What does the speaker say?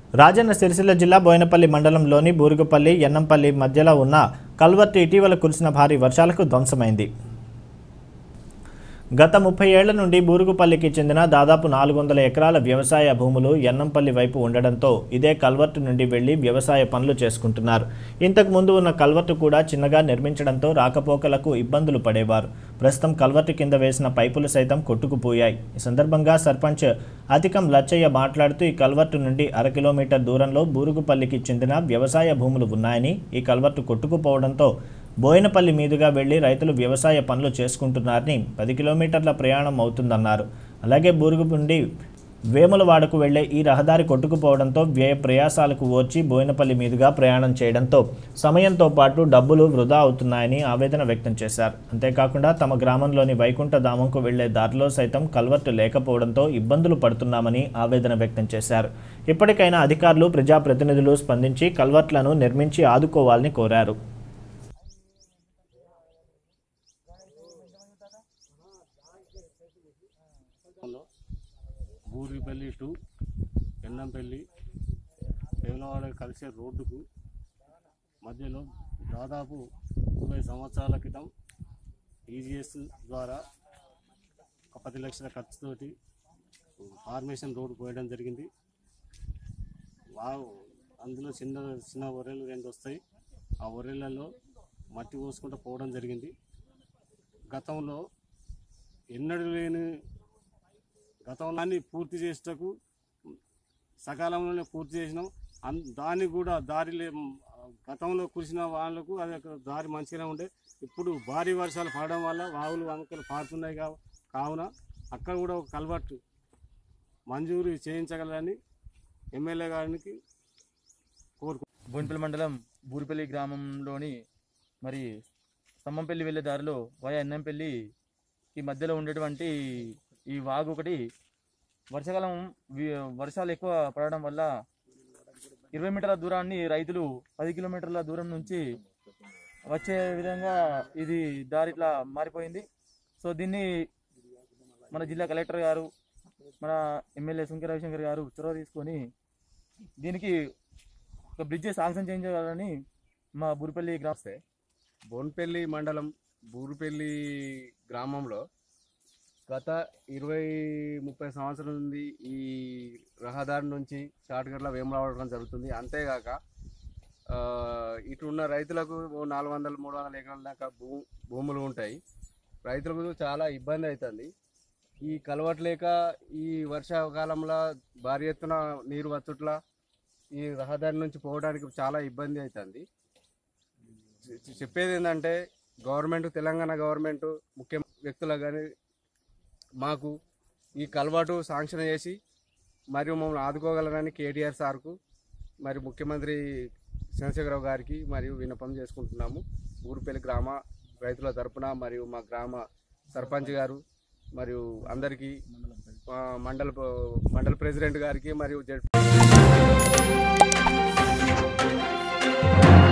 రాజన్న సిరిసిల్ల జిల్లా బోయినపల్లి మండలంలోని బూరుగుపల్లి ఎన్నంపల్లి మధ్యలో ఉన్న కల్వర్టు ఇటీవల కురిసిన భారీ వర్షాలకు ధ్వంసమైంది గత ముప్పై ఏళ్ల నుండి బూరుగుపల్లికి చెందిన దాదాపు నాలుగు వందల ఎకరాల వ్యవసాయ భూములు ఎన్నంపల్లి వైపు ఉండడంతో ఇదే కల్వర్టు నుండి వెళ్లి వ్యవసాయ పనులు చేసుకుంటున్నారు ఇంతకు ముందు ఉన్న కల్వర్టు కూడా చిన్నగా నిర్మించడంతో రాకపోకలకు ఇబ్బందులు పడేవారు ప్రస్తుతం కల్వర్టు కింద వేసిన పైపులు సైతం కొట్టుకుపోయాయి ఈ సందర్భంగా సర్పంచ్ అతికం లచ్చయ్య మాట్లాడుతూ ఈ కల్వర్టు నుండి అర కిలోమీటర్ దూరంలో బూరుగుపల్లికి చెందిన వ్యవసాయ భూములు ఉన్నాయని ఈ కల్వర్టు కొట్టుకుపోవడంతో బోయినపల్లి మీదుగా వెళ్లి రైతులు వ్యవసాయ పనులు చేసుకుంటున్నారని పది కిలోమీటర్ల ప్రయాణం అవుతుందన్నారు అలాగే బూరుగు నుండి వేములవాడకు వెళ్లే ఈ రహదారి కొట్టుకుపోవడంతో వ్యయ ప్రయాసాలకు ఓర్చి బోయినపల్లి మీదుగా ప్రయాణం చేయడంతో సమయంతో పాటు డబ్బులు వృధా అవుతున్నాయని ఆవేదన వ్యక్తం చేశారు అంతేకాకుండా తమ గ్రామంలోని వైకుంఠ ధామంకు వెళ్లే దారిలో సైతం కల్వర్టు లేకపోవడంతో ఇబ్బందులు పడుతున్నామని ఆవేదన వ్యక్తం చేశారు ఇప్పటికైనా అధికారులు ప్రజాప్రతినిధులు స్పందించి కల్వర్ట్లను నిర్మించి ఆదుకోవాలని కోరారు లో బూరిపల్లి టు ఎన్నంపల్లి వేములవాడ కలిసే రోడ్డుకు మధ్యలో దాదాపు ఇరవై సంవత్సరాల క్రితం ఈజీఎస్ ద్వారా ఒక పది లక్షల ఖర్చుతోటి ఫార్మేషన్ రోడ్డు పోయడం జరిగింది వావ్ అందులో చిన్న చిన్న ఒర్రెలు రెండు వస్తాయి ఆ ఒర్రెలలో మట్టి పోసుకుంటూ పోవడం జరిగింది గతంలో ఎన్నడూ లేని గతంలోని పూర్తి చేసేటకు సకాలంలోనే పూర్తి చేసినాం అన్ దాన్ని కూడా దారి లే గతంలో కురిసిన వాళ్ళకు అది ఒక దారి మంచిగానే ఉండే ఇప్పుడు భారీ వర్షాలు పడడం వల్ల వాగులు వంకలు పారుతున్నాయి కా కావున అక్కడ కూడా ఒక కల్వర్టు మంజూరు చేయించగలని ఎమ్మెల్యే గారికి కోరుకు బోన్పల్లి మండలం బూరిపల్లి గ్రామంలోని మరి స్తంభంపల్లి వెళ్ళే దారిలో వయా ఎన్నంపల్లికి మధ్యలో ఉండేటువంటి ఈ వాగు ఒకటి వర్షాకాలం వి- వర్షాలు ఎక్కువ పడడం వల్ల ఇరవై మీటర్ల దూరాన్ని రైతులు పది కిలోమీటర్ల దూరం నుంచి వచ్చే విధంగా ఇది దారి ఇట్లా మారిపోయింది సో దీన్ని మన జిల్లా కలెక్టర్ గారు మన ఎమ్మెల్యే సుంకె రవిశంకర్ గారు చొరవ తీసుకొని దీనికి ఒక బ్రిడ్జ్ శాంక్షన్ చేయించాలని మా బూరిపల్లి గ్రామస్తే బోన్పల్లి మండలం బూరుపల్లి గ్రామంలో గత ఇరవై ముప్పై సంవత్సరాల నుండి ఈ రహదారి నుంచి షార్ట్కట్లో వేమరావడం జరుగుతుంది అంతేగాక ఆ, ఇటు ఉన్న రైతులకు ఓ నాలుగు వందల మూడు వందల ఎకరాల దాకా భూ భూములు ఉంటాయి రైతులకు చాలా ఇబ్బంది అవుతుంది ఈ కలవట్ లేక ఈ వర్షాకాలంలో భారీ ఎత్తున నీరు వచ్చుట్ల ఈ రహదారి నుంచి పోవడానికి చాలా ఇబ్బంది అవుతుంది చె- చెప్పేది ఏంటంటే గవర్నమెంట్ తెలంగాణ గవర్నమెంట్ ముఖ్య వ్యక్తులకు కానీ మాకు ఈ కలవాటు శాంక్షన్ చేసి మరియు మమ్మల్ని ఆదుకోగలరని కేటీఆర్ సార్కు మరి ముఖ్యమంత్రి చంద్రశేఖరరావు గారికి మరియు విన్నపం చేసుకుంటున్నాము ఊరుపల్లి గ్రామ రైతుల తరపున మరియు మా గ్రామ సర్పంచ్ గారు మరియు అందరికీ ఆ, మండల మండల ప్రెసిడెంట్ గారికి మరియు జడ్